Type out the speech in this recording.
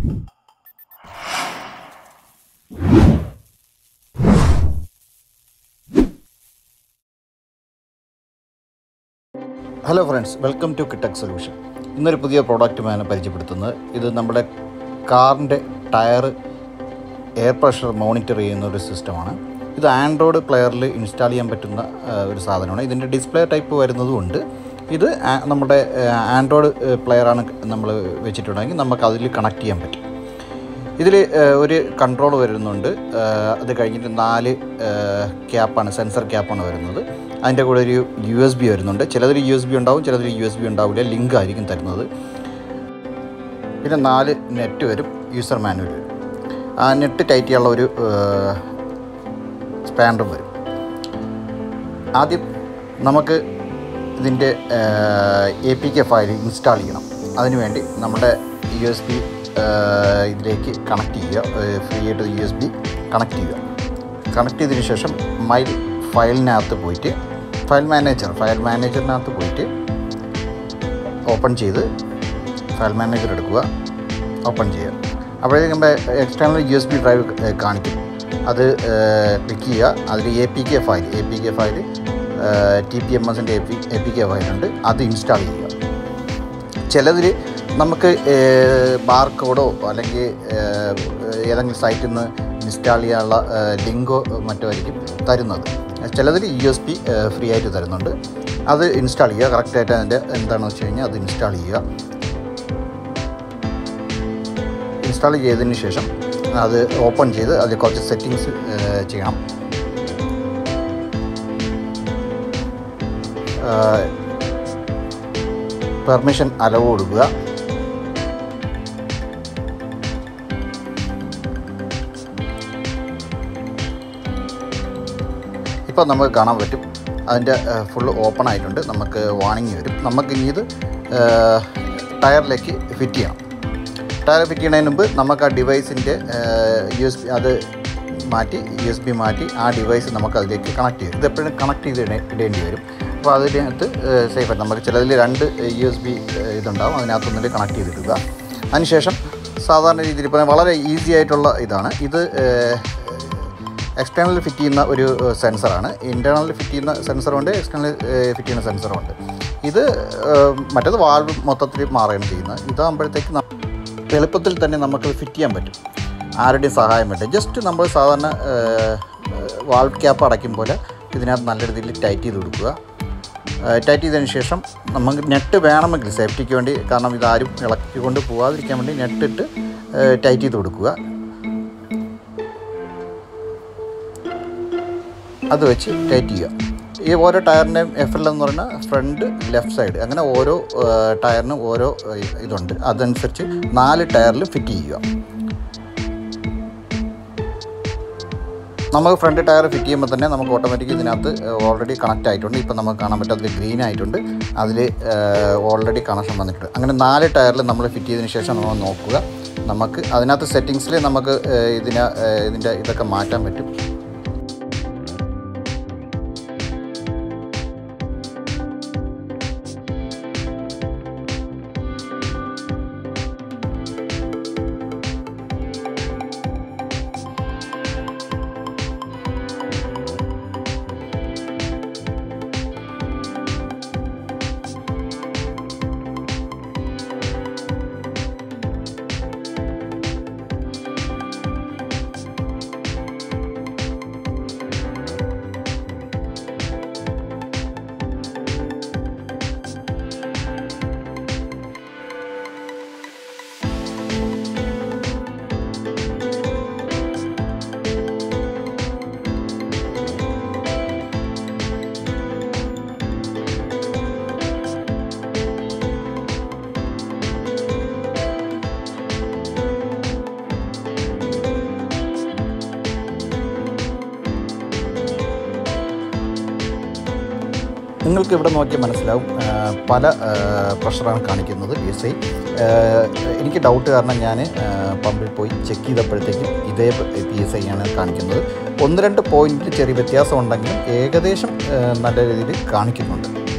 hello friends welcome to കിട്ടക് solution ഇന്നൊരു പുതിയ പ്രോഡക്റ്റുമാണ് പരിചയപ്പെടുത്തുന്നത് ഇത് നമ്മുടെ കാറിൻ്റെ ടയർ എയർ പ്രഷർ മോണിറ്റർ ചെയ്യുന്ന ഒരു സിസ്റ്റമാണ് ഇത് ആൻഡ്രോയിഡ് പ്ലെയറിൽ ഇൻസ്റ്റാൾ ചെയ്യാൻ പറ്റുന്ന ആ, ഒരു സാധനമാണ് ഇതിൻ്റെ ഡിസ്പ്ലേ ടൈപ്പ് വരുന്നതുകൊണ്ട് ഇത് ആ- നമ്മുടെ ആൻഡ്രോയിഡ് പ്ലെയറാണ് നമ്മൾ വെച്ചിട്ടുണ്ടെങ്കിൽ നമുക്ക് അതിൽ കണക്ട് ചെയ്യാൻ പറ്റും ഇതിൽ ഒരു കൺട്രോൾ വരുന്നുണ്ട് ആ, അത് കഴിഞ്ഞിട്ട് നാല് ക്യാപ്പാണ് സെൻസർ ക്യാപ്പാണ് വരുന്നത് അതിൻ്റെ കൂടെ ഒരു യു എസ് ബി വരുന്നുണ്ട് ചിലതിൽ യു എസ് ബി ഉണ്ടാവും ചിലതിൽ യു എസ് ബി ഉണ്ടാവില്ല ലിങ്ക് ആയിരിക്കും തരുന്നത് പിന്നെ നാല് നെറ്റ് വരും യൂസർ മാനുവൽ വരും ആ നെറ്റ് ടൈറ്റ് ചെയ്യാനുള്ള ഒരു സ്പാൻഡറും വരും ആദ്യം നമുക്ക് ഇതിൻ്റെ APK file install ചെയ്യണം അതിനുവേണ്ടി നമ്മുടെ യു എസ് ബി ഇതിലേക്ക് കണക്ട് ചെയ്യുക ഫ്രീ ആയിട്ട് യു എസ് ബി കണക്ട് ചെയ്യുക കണക്ട് ചെയ്തതിന് ശേഷം മൈ ഫയലിനകത്ത് പോയിട്ട് ഫയൽ മാനേജർ ഫയൽ മാനേജറിനകത്ത് പോയിട്ട് ഓപ്പൺ ചെയ്ത് ഫയൽ മാനേജർ എടുക്കുക ഓപ്പൺ ചെയ്യുക അപ്പോഴേക്കും നമ്മുടെ external USB drive കാണിക്കും അത് ക്ലിക്ക് ചെയ്യുക അതിൽ APK file APK file T P M എസിൻ്റെ A P APK ഫയലുണ്ട് അത് ഇൻസ്റ്റാൾ ചെയ്യുക ചിലതിൽ നമുക്ക് ബാർ കോഡോ അല്ലെങ്കിൽ ഏഹ്, ഏതെങ്കിലും സൈറ്റിൽ നിന്ന് ഇൻസ്റ്റാൾ ചെയ്യാനുള്ള ഏഹ്, ലിങ്കോ മറ്റോ ആയിരിക്കും തരുന്നത് ചിലതിൽ യു എസ് പി ഫ്രീ ആയിട്ട് തരുന്നുണ്ട് അത് ഇൻസ്റ്റാൾ ചെയ്യുക കറക്റ്റായിട്ട് അതിൻ്റെ എന്താണെന്ന് വെച്ച് കഴിഞ്ഞാൽ അത് ഇൻസ്റ്റാൾ ചെയ്യുക ഇൻസ്റ്റാൾ ചെയ്തതിന് ശേഷം അത് ഓപ്പൺ ചെയ്ത് അതിൽ കുറച്ച് സെറ്റിങ്സ് ചെയ്യണം പെർമിഷൻ അലവ് കൊടുക്കുക ഇപ്പോൾ നമുക്ക് കാണാൻ പറ്റും അതിൻ്റെ ഫുള്ള് ഓപ്പൺ ആയിട്ടുണ്ട് നമുക്ക് വാണിംഗ് വരും നമുക്ക് ഇനി ഇത് ടയറിലേക്ക് ഫിറ്റ് ചെയ്യണം ടയർ ഫിറ്റ് ചെയ്യുന്നതിന് മുമ്പ് നമുക്ക് ആ ഡിവൈസിൻ്റെ യു എസ് ബി അത് മാറ്റി യു എസ് ബി മാറ്റി ആ ഡിവൈസ് നമുക്ക് അതിലേക്ക് കണക്ട് ചെയ്യും ഇത് എപ്പോഴും കണക്ട് ചെയ്ത് ഇടേ- ഇടേണ്ടി വരും അപ്പോൾ അതിനകത്ത് സേഫ് ആയിട്ട് നമുക്ക് ചിലതിൽ രണ്ട് യു എസ് ബി ഇതുണ്ടാവും അതിനകത്തൊന്നിൽ കണക്ട് ചെയ്തിടുക അതിനുശേഷം സാധാരണ രീതിയിൽ ഇപ്പോൾ വളരെ ഈസി ആയിട്ടുള്ള ഇതാണ് ഇത് എക്സ്റ്റേണൽ ഫിറ്റ് ചെയ്യുന്ന ഒരു സെൻസറാണ് ഇൻറ്റേർണൽ ഫിറ്റ് ചെയ്യുന്ന സെൻസറുണ്ട് എക്സ്റ്റേണൽ ഫിറ്റ് ചെയ്യുന്ന സെൻസറുണ്ട് ഇത് ഏഹ്, മറ്റേത് വാൾവ് മൊത്തത്തിൽ മാറുകയാണ് ചെയ്യുന്നത് ഇതാകുമ്പോഴത്തേക്ക് ന- എളുപ്പത്തിൽ തന്നെ നമുക്ക് ഫിറ്റ് ചെയ്യാൻ പറ്റും ആരുടെയും സഹായം വേണ്ട ജസ്റ്റ് നമ്മൾ സാധാരണ വാൾവ് ക്യാപ്പ് അടയ്ക്കും പോലെ ഇതിനകത്ത് നല്ല രീതിയിൽ ടൈറ്റ് ചെയ്ത് കൊടുക്കുക ടൈറ്റ് ചെയ്തതിന് ശേഷം നമുക്ക് നെറ്റ് വേണമെങ്കിൽ സേഫ്റ്റിക്ക് വേണ്ടി കാരണം ഇതാരും ഇളക്കിക്കൊണ്ട് പോകാതിരിക്കാൻ വേണ്ടി നെറ്റ് ഇട്ട് ടൈറ്റ് ചെയ്ത് കൊടുക്കുക അത് വെച്ച് ടൈറ്റ് ചെയ്യുക ഈ ഓരോ ടയറിൻ്റെയും എഫ് എൽ എന്ന് പറയുന്ന ഫ്രണ്ട് ലെഫ്റ്റ് സൈഡ് അങ്ങനെ ഓരോ ഏഹ്, ടയറിനും ഓരോ ഏഹ്, ഇതുണ്ട് അതനുസരിച്ച് നാല് ടയറിൽ ഫിറ്റ് ചെയ്യുക നമുക്ക് ഫ്രണ്ട് ടയർ ഫിറ്റ് ചെയ്യുമ്പോൾ തന്നെ നമുക്ക് ഓട്ടോമാറ്റിക് ഇതിനകത്ത് ഓൾറെഡി കണക്റ്റ് ആയിട്ടുണ്ട് ഇപ്പം നമുക്ക് കാണാൻ പറ്റും അതിൽ ഗ്രീൻ ആയിട്ടുണ്ട് അതിൽ ഓൾറെഡി കണക്ഷൻ വന്നിട്ടുണ്ട് അങ്ങനെ നാല് ടയറിൽ നമ്മൾ ഫിറ്റ് ചെയ്തതിന് ശേഷം നമ്മൾ നോക്കുക നമുക്ക് അതിനകത്ത് സെറ്റിങ്സിൽ നമുക്ക് ഏഹ്, ഇതിനെ ഏഹ്, ഇതിൻ്റെ ഇതൊക്കെ മാറ്റാൻ പറ്റും നിങ്ങൾക്ക് ഇവിടെ നോക്കിയാൽ മനസ്സിലാവും ആ, പല ആ, പ്രഷറാണ് കാണിക്കുന്നത് പി എസ് ഐ എനിക്ക് ഡൗട്ട് കാരണം ഞാൻ പമ്പിൽ പോയി ചെക്ക് ചെയ്തപ്പോഴത്തേക്കും ഇതേ പി എസ് ഐ ആണ് കാണിക്കുന്നത് ഒന്ന് രണ്ട് പോയിന്റിൽ ചെറിയ വ്യത്യാസം ഉണ്ടെങ്കിലും ഏകദേശം ആ, നല്ല രീതിയിൽ കാണിക്കുന്നുണ്ട്